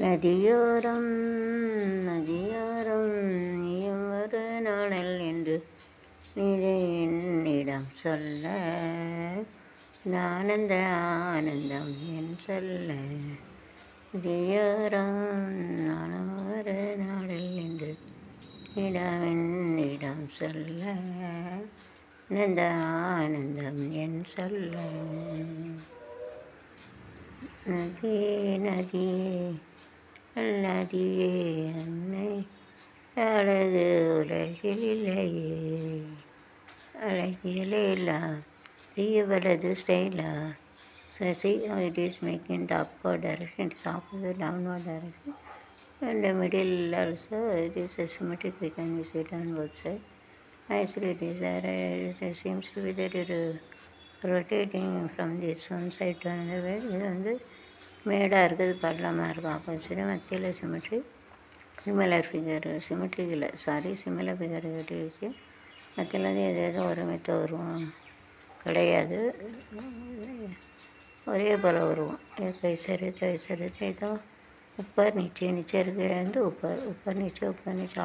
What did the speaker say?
நதியோரம் நதியோரம் நீயும் ஒரு நாணல் என்று நீரை என்னிடம் சொல்ல ஆனந்த ஆனந்தம் என் சொல்ல நதியோரம் நானும் ஒரு நாடல் என்று இடம் என்னிடம் சொல்ல ஆனந்த ஆனந்தம் என் சொல்ல நதியே நதியே நதியே அன்னை அழகு உலகில் இல்லையே அழகியலே இல்லா தீயவளது ஸ்டைலா Sasi it is making the upward direction it is opposite downward direction and the middle also it is asymmetric we can use it on both sides actually it is there it seems to be that it is rotating from this one side to another way இது வந்து மேடாக இருக்குது பள்ளமாக இருக்கும் opposite மத்தியில் symmetry similar figure symmetric இல்லை sorry similar figure கட்டி வச்சு மத்தியில் வந்து எது எதுவும் ஒருமித்த உருவம் கிடையாது ஒரே போல் உருவம் कैसरे तैसरे थे तो ऊपर नीचे नीचे करके வந்து ऊपर ऊपर नीचे ऊपर नीचे